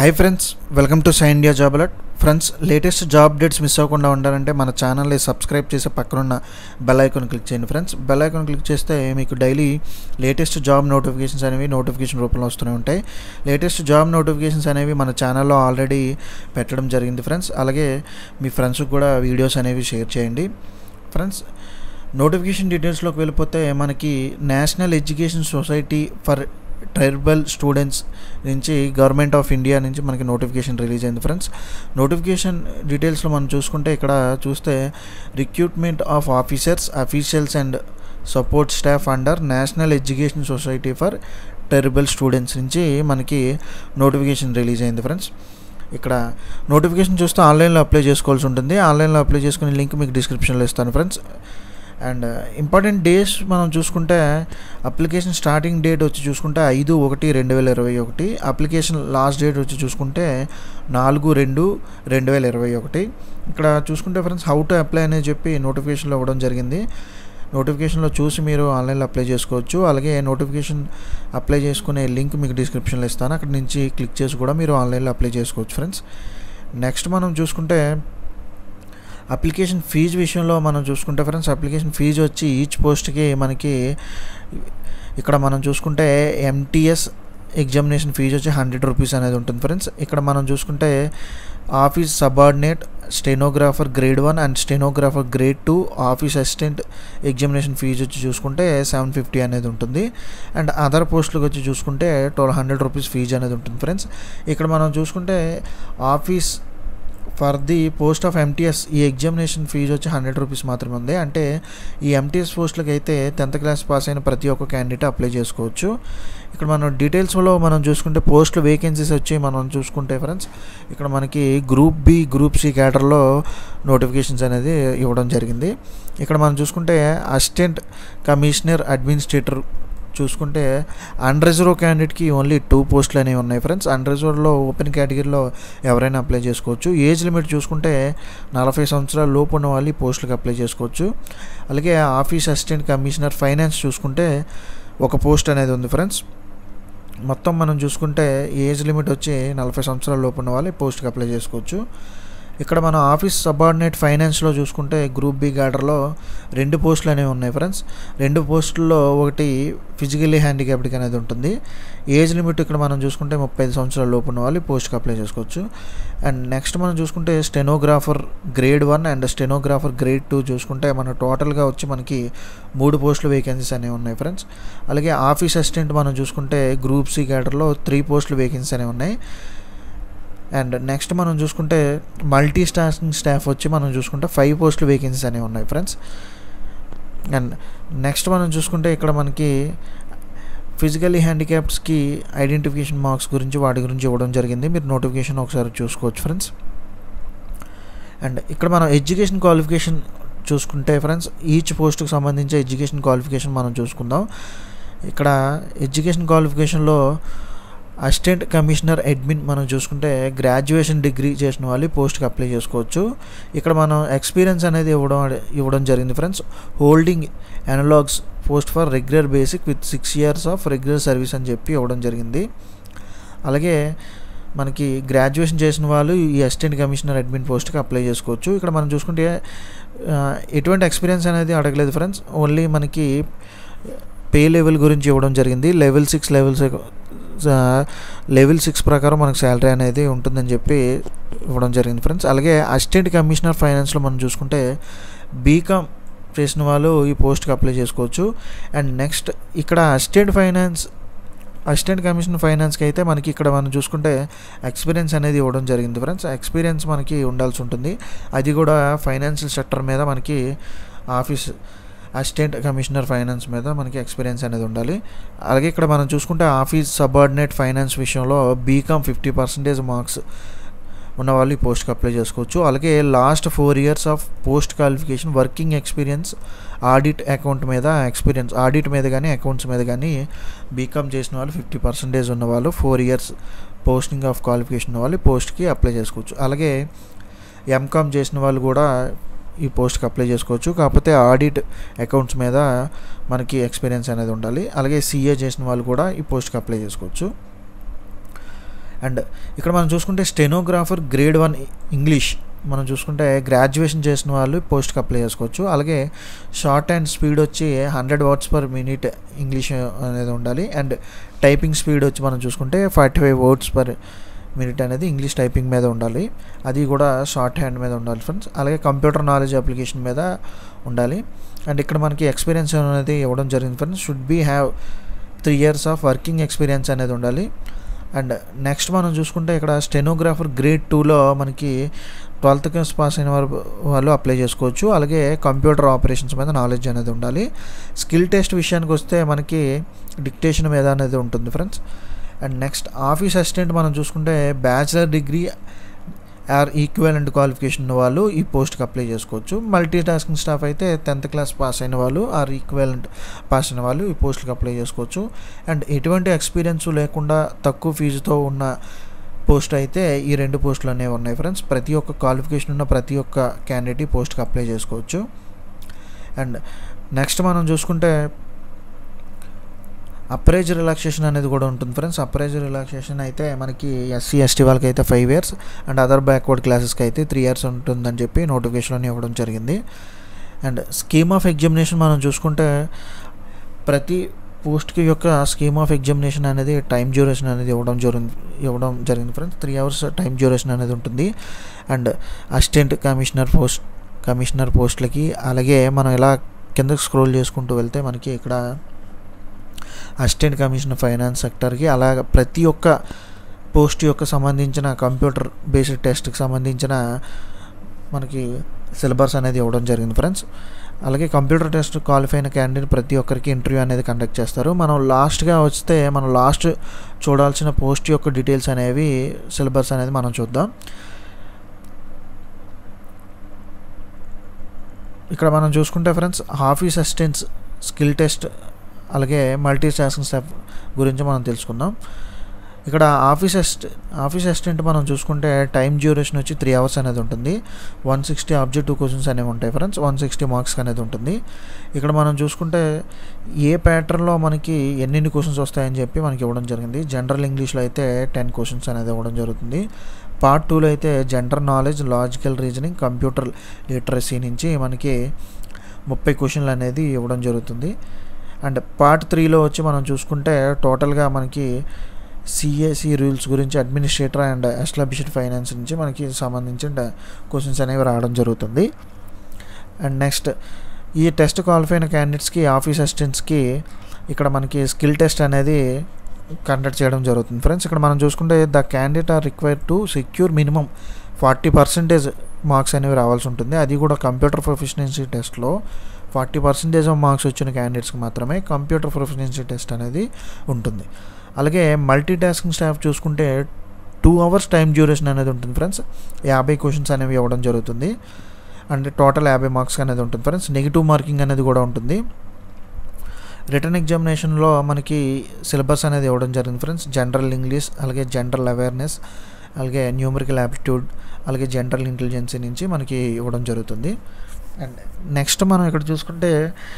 hi friends welcome to Sai India job alert friends latest job updates miss అవ్వకుండా ఉండాలంటే మన ఛానల్ని సబ్స్క్రైబ్ చేసి పక్కనున్న బెల్ ఐకాన్ క్లిక్ చేయండి ఫ్రెండ్స్ బెల్ ఐకాన్ క్లిక్ చేస్తే మీకు డైలీ లేటెస్ట్ జాబ్ నోటిఫికేషన్స్ అనేవి నోటిఫికేషన్ రూపంలో వస్తూనే ఉంటాయి లేటెస్ట్ జాబ్ నోటిఫికేషన్స్ అనేవి మన ఛానల్లో ఆల్రెడీ పెట్టడం జరిగింది ఫ్రెండ్స్ అలాగే మీ ఫ్రెండ్స్కి కూడా వీడియోస్ అనేవి షేర్ చేయండి ఫ్రెండ్స్ నోటిఫికేషన్ డీటెయిల్స్లోకి వెళ్ళిపోతే మనకి national education society for tribal students నుంచి గవర్నమెంట్ ఆఫ్ ఇండియా నుంచి మనకి నోటిఫికేషన్ రిలీజ్ అయింది ఫ్రెండ్స్ నోటిఫికేషన్ డీటెయిల్స్లో మనం చూసుకుంటే ఇక్కడ చూస్తే recruitment of officers officials and support staff under national education society for tribal students నుంచి మనకి నోటిఫికేషన్ రిలీజ్ అయింది ఫ్రెండ్స్ ఇక్కడ నోటిఫికేషన్ చూస్తే ఆన్లైన్లో అప్లై చేసుకోవాల్సి ఉంటుంది ఆన్లైన్లో అప్లై చేసుకునే లింక్ మీకు డిస్క్రిప్షన్లో ఇస్తాను ఫ్రెండ్స్ అండ్ ఇంపార్టెంట్ డేస్ మనం చూసుకుంటే అప్లికేషన్ స్టార్టింగ్ డేట్ వచ్చి చూసుకుంటే ఐదు ఒకటి రెండు వేల ఇరవై ఒకటి అప్లికేషన్ లాస్ట్ డేట్ వచ్చి చూసుకుంటే నాలుగు రెండు రెండు వేల ఇరవై ఒకటి ఇక్కడ చూసుకుంటే ఫ్రెండ్స్ హౌ టు అప్లై అనేది చెప్పి నోటిఫికేషన్లో ఇవ్వడం జరిగింది నోటిఫికేషన్లో చూసి మీరు ఆన్లైన్లో అప్లై చేసుకోవచ్చు అలాగే నోటిఫికేషన్ అప్లై చేసుకునే లింక్ మీకు డిస్క్రిప్షన్లో ఇస్తాను అక్కడ నుంచి క్లిక్ చేసి కూడా మీరు ఆన్లైన్లో అప్లై చేసుకోవచ్చు ఫ్రెండ్స్ నెక్స్ట్ మనం చూసుకుంటే అప్లికేషన్ ఫీజు విషయంలో మనం చూసుకుంటే ఫ్రెండ్స్ అప్లికేషన్ ఫీజు వచ్చి ఈచ్ పోస్ట్కి మనకి ఇక్కడ మనం చూసుకుంటే ఎంటీఎస్ ఎగ్జామినేషన్ ఫీజు వచ్చి హండ్రెడ్ రూపీస్ అనేది ఉంటుంది ఫ్రెండ్స్ ఇక్కడ మనం చూసుకుంటే office subordinate stenographer grade one and stenographer grade two office assistant examination fee వచ్చి చూసుకుంటే సెవెన్ ఫిఫ్టీ అనేది ఉంటుంది అండ్ అదర్ పోస్టులకు వచ్చి చూసుకుంటే ట్వెల్వ్ హండ్రెడ్ రూపీస్ ఫీజు అనేది ఉంటుంది ఫ్రెండ్స్ ఇక్కడ మనం చూసుకుంటే office for the post of MTS ఈ ఎగ్జామినేషన్ ఫీజు వచ్చి హండ్రెడ్ రూపీస్ మాత్రమే ఉంది అంటే ఈ ఎంటీఎస్ పోస్టులకు అయితే టెన్త్ క్లాస్ పాస్ అయిన ప్రతి ఒక్క క్యాండిడేట్ అప్లై చేసుకోవచ్చు ఇక్కడ మనం డీటెయిల్స్లో మనం చూసుకుంటే పోస్టులు వేకెన్సీస్ వచ్చి మనం చూసుకుంటే ఫ్రెండ్స్ ఇక్కడ మనకి గ్రూప్ బి గ్రూప్ సి క్యాటర్లో నోటిఫికేషన్స్ అనేది ఇవ్వడం జరిగింది ఇక్కడ మనం చూసుకుంటే అసిస్టెంట్ కమిషనర్ అడ్మినిస్ట్రేటర్ చూసుకుంటే అన్రిజర్వ్ క్యాండిడేట్కి ఓన్లీ టూ పోస్టులు అనేవి ఉన్నాయి ఫ్రెండ్స్ అన్రిజర్వ్లో ఓపెన్ కేటగిరీలో ఎవరైనా అప్లై చేసుకోవచ్చు ఏజ్ లిమిట్ చూసుకుంటే నలభై సంవత్సరాల లోపు ఉన్న వాళ్ళు ఈ పోస్టులకు అప్లై చేసుకోవచ్చు అలాగే ఆఫీస్ అసిస్టెంట్ కమిషనర్ ఫైనాన్స్ చూసుకుంటే ఒక పోస్ట్ అనేది ఉంది ఫ్రెండ్స్ మొత్తం మనం చూసుకుంటే ఏజ్ లిమిట్ వచ్చి నలభై సంవత్సరాల లోపు ఉన్న వాళ్ళు ఈ పోస్ట్కి అప్లై చేసుకోవచ్చు ఇక్కడ మనం ఆఫీస్ సబార్డినేట్ ఫైనాన్స్లో చూసుకుంటే గ్రూప్ బి గార్డర్లో రెండు పోస్టులు అనేవి ఉన్నాయి ఫ్రెండ్స్ రెండు పోస్టుల్లో ఒకటి ఫిజికల్లీ హ్యాండిక్యాప్డ్కి అనేది ఉంటుంది ఏజ్ లిమిట్ ఇక్కడ మనం చూసుకుంటే ముప్పై ఐదు సంవత్సరాల లోపు ఉన్న వాళ్ళు పోస్ట్కి అప్లై చేసుకోవచ్చు అండ్ నెక్స్ట్ మనం చూసుకుంటే stenographer grade one and stenographer grade two చూసుకుంటే మన టోటల్గా వచ్చి మనకి మూడు పోస్టులు వేకెన్సీస్ అనేవి ఉన్నాయి ఫ్రెండ్స్ అలాగే ఆఫీస్ అసిస్టెంట్ మనం చూసుకుంటే గ్రూప్ సి క్యాటర్లో త్రీ పోస్టులు వేకెన్సీస్ అనేవి ఉన్నాయి అండ్ నెక్స్ట్ మనం చూసుకుంటే మల్టీ స్టాఫింగ్ స్టాఫ్ వచ్చి మనం చూసుకుంటే ఫైవ్ పోస్టులు వేకెన్సీస్ అనేవి ఉన్నాయి ఫ్రెండ్స్ అండ్ నెక్స్ట్ మనం చూసుకుంటే ఇక్కడ మనకి ఫిజికల్లీ హ్యాండిక్యాప్స్కి ఐడెంటిఫికేషన్ మార్క్స్ గురించి వాటి గురించి ఇవ్వడం జరిగింది మీరు నోటిఫికేషన్ ఒకసారి చూసుకోవచ్చు ఫ్రెండ్స్ అండ్ ఇక్కడ మనం ఎడ్యుకేషన్ క్వాలిఫికేషన్ చూసుకుంటే ఫ్రెండ్స్ ఈచ్ పోస్ట్కి సంబంధించి ఎడ్యుకేషన్ క్వాలిఫికేషన్ మనం చూసుకుందాం ఇక్కడ ఎడ్యుకేషన్ క్వాలిఫికేషన్లో అసిస్టెంట్ కమిషనర్ అడ్మిన్ మనం చూసుకుంటే గ్రాడ్యుయేషన్ డిగ్రీ చేసిన వాళ్ళు పోస్ట్కి అప్లై చేసుకోవచ్చు ఇక్కడ మనం ఎక్స్పీరియన్స్ అనేది ఇవ్వడం ఇవ్వడం జరిగింది friends holding analogous post for regular basic with six years of regular service అని చెప్పి ఇవ్వడం జరిగింది అలాగే మనకి గ్రాడ్యుయేషన్ చేసిన వాళ్ళు ఈ అసిస్టెంట్ కమిషనర్ అడ్మిన్ పోస్ట్కి అప్లై చేసుకోవచ్చు ఇక్కడ మనం చూసుకుంటే ఎటువంటి ఎక్స్పీరియన్స్ అనేది అడగలేదు ఫ్రెండ్స్ ఓన్లీ మనకి పే లెవెల్ గురించి ఇవ్వడం జరిగింది level six levels level six ప్రకారం మనకు శాలరీ అనేది ఉంటుందని చెప్పి ఇవ్వడం జరిగింది ఫ్రెండ్స్ అలాగే అసిస్టెంట్ కమిషనర్ ఫైనాన్స్లో మనం చూసుకుంటే బీకామ్ చేసిన వాళ్ళు ఈ పోస్ట్కి అప్లై చేసుకోవచ్చు అండ్ నెక్స్ట్ ఇక్కడ అసిస్టెంట్ ఫైనాన్స్ అసిస్టెంట్ కమిషనర్ ఫైనాన్స్కి అయితే మనకి ఇక్కడ మనం చూసుకుంటే ఎక్స్పీరియన్స్ అనేది ఇవ్వడం జరిగింది ఫ్రెండ్స్ ఎక్స్పీరియన్స్ మనకి ఉండాల్సి ఉంటుంది అది కూడా ఫైనాన్షియల్ సెక్టర్ మీద మనకి ఆఫీస్ అసిస్టెంట్ కమిషనర్ ఫైనాన్స్ మీద మనకి ఎక్స్పీరియన్స్ అనేది ఉండాలి అలాగే ఇక్కడ మనం చూసుకుంటే ఆఫీస్ సబార్డినేట్ ఫైనాన్స్ విషయంలో బీకామ్ ఫిఫ్టీ పర్సెంటేజ్ మార్క్స్ ఉన్న వాళ్ళు ఈ పోస్ట్కి అప్లై చేసుకోవచ్చు అలాగే last four years of post qualification working experience audit account మీద ఎక్స్పీరియన్స్ ఆడిట్ మీద కానీ అకౌంట్స్ మీద కానీ బీకామ్ చేసిన వాళ్ళు ఫిఫ్టీ పర్సెంటేజ్ ఉన్న వాళ్ళు four years posting of qualification ఉన్న వాళ్ళు పోస్ట్కి అప్లై చేసుకోవచ్చు అలాగే ఎంకామ్ చేసిన వాళ్ళు కూడా ఈ పోస్ట్కి అప్లై చేసుకోవచ్చు కాకపోతే ఆడిట్ అకౌంట్స్ మీద మనకి ఎక్స్పీరియన్స్ అనేది ఉండాలి అలాగే సీఏ చేసిన వాళ్ళు కూడా ఈ పోస్ట్కి అప్లై చేసుకోవచ్చు అండ్ ఇక్కడ మనం చూసుకుంటే స్టెనోగ్రాఫర్ గ్రేడ్ వన్ ఇంగ్లీష్ మనం చూసుకుంటే గ్రాడ్యుయేషన్ చేసిన వాళ్ళు పోస్ట్కి అప్లై చేసుకోవచ్చు అలాగే షార్ట్ అండ్ స్పీడ్ వచ్చి hundred words per minute English అనేది ఉండాలి అండ్ టైపింగ్ స్పీడ్ వచ్చి మనం చూసుకుంటే forty five words per minute అనేది ఇంగ్లీష్ టైపింగ్ మీద ఉండాలి అది కూడా షార్ట్ హ్యాండ్ మీద ఉండాలి ఫ్రెండ్స్ అలాగే కంప్యూటర్ నాలెడ్జ్ అప్లికేషన్ మీద ఉండాలి అండ్ ఇక్కడ మనకి ఎక్స్పీరియన్స్ అనేది ఇవ్వడం జరిగింది friends should be have three years of working experience అనేది ఉండాలి అండ్ నెక్స్ట్ మనం చూసుకుంటే ఇక్కడ స్టెనోగ్రాఫర్ గ్రేడ్ టూలో మనకి ట్వెల్త్ క్లాస్ పాస్ అయిన వారు వాళ్ళు అప్లై చేసుకోవచ్చు అలాగే కంప్యూటర్ ఆపరేషన్స్ మీద నాలెడ్జ్ అనేది ఉండాలి స్కిల్ టెస్ట్ విషయానికి వస్తే మనకి డిక్టేషన్ మీద అనేది ఉంటుంది friends and next office assistant మనం చూసుకుంటే bachelor degree or equivalent qualification ఉన్న వాళ్ళు ఈ పోస్ట్కి అప్లై చేసుకోవచ్చు మల్టీ టాస్కింగ్ స్టాఫ్ అయితే టెన్త్ క్లాస్ పాస్ అయిన వాళ్ళు ఆర్ ఈక్వలెంట్ పాస్ అయిన వాళ్ళు ఈ పోస్ట్కి అప్లై చేసుకోవచ్చు అండ్ ఎటువంటి ఎక్స్పీరియన్స్ లేకుండా తక్కువ ఫీజుతో ఉన్న పోస్ట్ అయితే ఈ రెండు పోస్టులు అనేవి ఉన్నాయి ఫ్రెండ్స్ ప్రతి ఒక్క క్వాలిఫికేషన్ ఉన్న ప్రతి ఒక్క క్యాండిడేట్ ఈ పోస్ట్కి అప్లై చేసుకోవచ్చు అండ్ నెక్స్ట్ మనం చూసుకుంటే అప్రైజ్ రిలాక్సేషన్ అనేది కూడా ఉంటుంది ఫ్రెండ్స్ అప్రైజ్ రిలాక్సేషన్ అయితే మనకి ఎస్సీ ఎస్టీ వాళ్ళకి అయితే five years and other backward క్లాసెస్కి అయితే త్రీ ఇయర్స్ ఉంటుందని చెప్పి నోటిఫికేషన్ ఇవ్వడం జరిగింది అండ్ స్కీమ్ ఆఫ్ ఎగ్జామినేషన్ మనం చూసుకుంటే ప్రతి పోస్ట్కి యొక్క స్కీమ్ ఆఫ్ ఎగ్జామినేషన్ అనేది టైం డ్యూరేషన్ అనేది ఇవ్వడం జరిగింది ఇవ్వడం జరిగింది friends three hours time duration అనేది ఉంటుంది and assistant commissioner post commissioner పోస్టులకి అలాగే మనం ఇలా కిందకి స్క్రోల్ చేసుకుంటూ వెళ్తే మనకి ఇక్కడ అసిస్టెంట్ కమిషనర్ ఫైనాన్స్ సెక్టర్కి అలాగ ప్రతి ఒక్క పోస్ట్ యొక్క సంబంధించిన కంప్యూటర్ బేస్డ్ టెస్ట్కి సంబంధించిన మనకి సిలబస్ అనేది ఇవ్వడం జరిగింది ఫ్రెండ్స్ అలాగే కంప్యూటర్ టెస్ట్ క్వాలిఫై అయిన క్యాండిడేట్ ప్రతి ఒక్కరికి ఇంటర్వ్యూ అనేది కండక్ట్ చేస్తారు మనం లాస్ట్గా వస్తే మనం లాస్ట్ చూడాల్సిన పోస్ట్ యొక్క డీటెయిల్స్ అనేవి సిలబస్ అనేది మనం చూద్దాం ఇక్కడ మనం చూసుకుంటే friends office assistants skill test అలాగే మల్టీ టాస్కింగ్ స్టాఫ్ గురించి మనం తెలుసుకుందాం ఇక్కడ ఆఫీస్ అసిస్ట్ ఆఫీస్ అసిస్టెంట్ మనం చూసుకుంటే టైం డ్యూరేషన్ వచ్చి త్రీ అవర్స్ అనేది ఉంటుంది వన్ సిక్స్టీ ఆబ్జెక్టివ్ క్వశ్చన్స్ అనేవి ఉంటాయి ఫ్రెండ్స్ వన్ సిక్స్టీ మార్క్స్ అనేది ఉంటుంది ఇక్కడ మనం చూసుకుంటే ఏ ప్యాటర్న్లో మనకి ఎన్నెన్ని క్వశ్చన్స్ వస్తాయని చెప్పి మనకి ఇవ్వడం జరిగింది జనరల్ ఇంగ్లీష్లో అయితే టెన్ క్వశ్చన్స్ అనేది ఇవ్వడం జరుగుతుంది పార్ట్ టూలో అయితే general knowledge logical reasoning computer literacy నుంచి మనకి ముప్పై క్వశ్చన్లు అనేది ఇవ్వడం జరుగుతుంది అండ్ పార్ట్ త్రీలో వచ్చి మనం చూసుకుంటే టోటల్గా మనకి సిఏసి రూల్స్ గురించి అడ్మినిస్ట్రేటర్ అండ్ ఎస్టాబ్లిష్డ్ ఫైనాన్స్ నుంచి మనకి సంబంధించిన క్వశ్చన్స్ అనేవి రావడం జరుగుతుంది అండ్ నెక్స్ట్ ఈ టెస్ట్ క్వాలిఫై అయిన క్యాండిడేట్స్కి ఆఫీస్ అసిస్టెంట్స్కి ఇక్కడ మనకి స్కిల్ టెస్ట్ అనేది కండక్ట్ చేయడం జరుగుతుంది ఫ్రెండ్స్ ఇక్కడ మనం చూసుకుంటే the candidate are required to secure minimum forty percentage marks అనేవి రావాల్సి ఉంటుంది అది కూడా కంప్యూటర్ ప్రొఫెషనెన్సీ టెస్ట్లో ఫార్టీ పర్సెంటేజ్ ఆఫ్ మార్క్స్ వచ్చిన క్యాండిడేట్స్కి మాత్రమే కంప్యూటర్ ప్రొఫెషనెన్సీ టెస్ట్ అనేది ఉంటుంది అలాగే మల్టీ టాస్కింగ్ స్టాఫ్ చూసుకుంటే టూ అవర్స్ టైం డ్యూరేషన్ అనేది ఉంటుంది ఫ్రెండ్స్ యాభై క్వశ్చన్స్ అనేవి ఇవ్వడం జరుగుతుంది అంటే టోటల్ యాభై మార్క్స్ అనేది ఉంటుంది ఫ్రెండ్స్ నెగిటివ్ మార్కింగ్ అనేది కూడా ఉంటుంది రిటర్న్ ఎగ్జామినేషన్లో మనకి సిలబస్ అనేది ఇవ్వడం జరిగింది ఫ్రెండ్స్ జనరల్ ఇంగ్లీష్ అలాగే జనరల్ అవేర్నెస్ అలాగే న్యూమరికల్ యాప్టిట్యూడ్ అలాగే జనరల్ ఇంటెలిజెన్సీ నుంచి మనకి ఇవ్వడం జరుగుతుంది అండ్ నెక్స్ట్ మనం ఇక్కడ చూసుకుంటే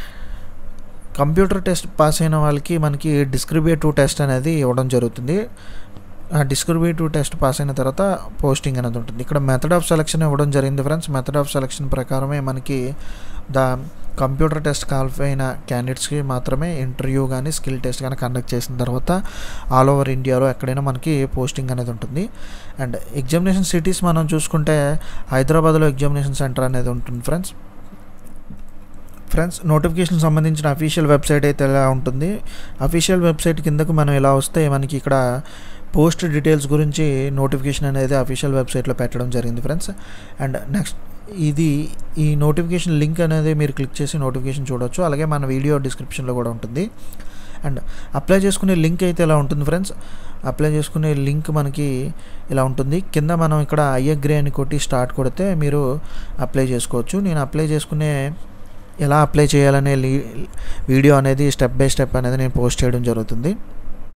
కంప్యూటర్ టెస్ట్ పాస్ అయిన వాళ్ళకి మనకి డిస్క్రిబేటివ్ టెస్ట్ అనేది ఇవ్వడం జరుగుతుంది ఆ డిస్క్రిబేటివ్ టెస్ట్ పాస్ అయిన తర్వాత పోస్టింగ్ అనేది ఉంటుంది ఇక్కడ మెథడ్ ఆఫ్ సెలక్షన్ ఇవ్వడం జరిగింది ఫ్రెండ్స్ మెథడ్ ఆఫ్ సెలక్షన్ ప్రకారమే మనకి ద కంప్యూటర్ టెస్ట్ క్వాలిఫై అయిన క్యాండిడేట్స్కి మాత్రమే ఇంటర్వ్యూ కానీ స్కిల్ టెస్ట్ కానీ కండక్ట్ చేసిన తర్వాత ఆల్ ఓవర్ ఇండియాలో ఎక్కడైనా మనకి పోస్టింగ్ అనేది ఉంటుంది అండ్ ఎగ్జామినేషన్ సిటీస్ మనం చూసుకుంటే హైదరాబాద్లో ఎగ్జామినేషన్ సెంటర్ అనేది ఉంటుంది ఫ్రెండ్స్ ఫ్రెండ్స్ నోటిఫికేషన్ సంబంధించిన అఫీషియల్ వెబ్సైట్ అయితే ఎలా ఉంటుంది అఫీషియల్ వెబ్సైట్ కిందకు మనం ఇలా వస్తే మనకి ఇక్కడ పోస్ట్ డీటెయిల్స్ గురించి నోటిఫికేషన్ అనేది అఫీషియల్ వెబ్సైట్లో పెట్టడం జరిగింది ఫ్రెండ్స్ అండ్ నెక్స్ట్ ఇది ఈ నోటిఫికేషన్ లింక్ అనేది మీరు క్లిక్ చేసి నోటిఫికేషన్ చూడొచ్చు అలాగే మన వీడియో డిస్క్రిప్షన్లో కూడా ఉంటుంది అండ్ అప్లై చేసుకునే లింక్ అయితే ఇలా ఉంటుంది ఫ్రెండ్స్ అప్లై చేసుకునే లింక్ మనకి ఇలా ఉంటుంది కింద మనం ఇక్కడ ఐఎగ్రే అని కొట్టి స్టార్ట్ కొడితే మీరు అప్లై చేసుకోవచ్చు నేను అప్లై చేసుకునే ఎలా అప్లై చేయాలనే వీడియో అనేది స్టెప్ బై స్టెప్ అనేది నేను పోస్ట్ చేయడం జరుగుతుంది